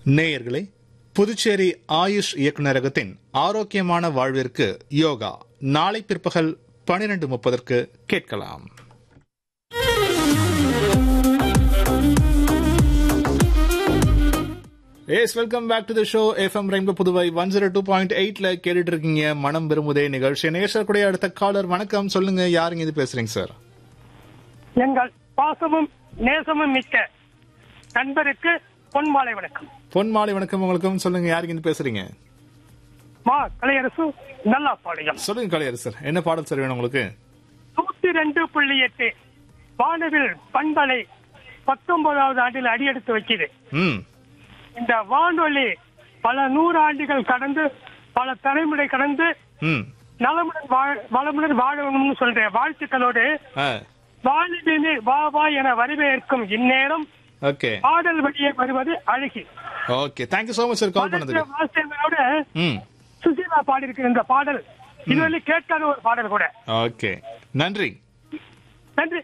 நேயர்களே புதுச்சேரி ஆயுஷ் இயக்குநரகத்தின் ஆரோக்கியமான வாழ்விற்கு யோகா நாளை பிற்பகல் பனிரெண்டு முப்பதற்கு கேட்கலாம் yes welcome back to the show F M rainbow Puduvai one zero two point எயிட்ல கேட்டுட்டு இருக்கீங்க மனம் விரும்புதே நிகழ்ச்சி நேசக்கூடிய அடுத்த காலர் வணக்கம் சொல்லுங்க யாருங்க இது பேசுறீங்க சார் எங்கள் பாசமும் நேசமும் மிக்க நண்பருக்கு பொன்மாலை வணக்கம் பொன் மாலை வணக்கம் உங்களுக்கும் சொல்லுங்க யாருங்க இது பேசுறீங்க மா கலையரசு நல்லா பாளையம் சொல்லுங்க கலையர் சார் என்ன பாடல் சார் வேணும் உங்களுக்கு நூத்தி ரெண்டு புள்ளி எட்டு வானவில் பண்பலை பத்தொன்பதாவது ஆண்டில் அடியெடுத்து வைக்குது ம் இந்த வானொலி பல நூறு ஆண்டுகள் கடந்து பல தலைமுறை கடந்து ம் நலமுடன் வாழ வளமுடன் வாழணும்னு சொல்றேன் வாழ்த்துக்களோடு ஆ வாலிபினி வா வா என வரவேற்கும் இந்நேரம் ஓகே பாடல் வழியே வருவது அழகி okay thank you so much sir call பண்ணதுக்கு வாசகங்களோட ம் சுசீலா பாடியிருக்கிற இந்த பாடல் இதுவரை கேட்காத ஒரு பாடல் கூட ஓகே நன்றி நன்றி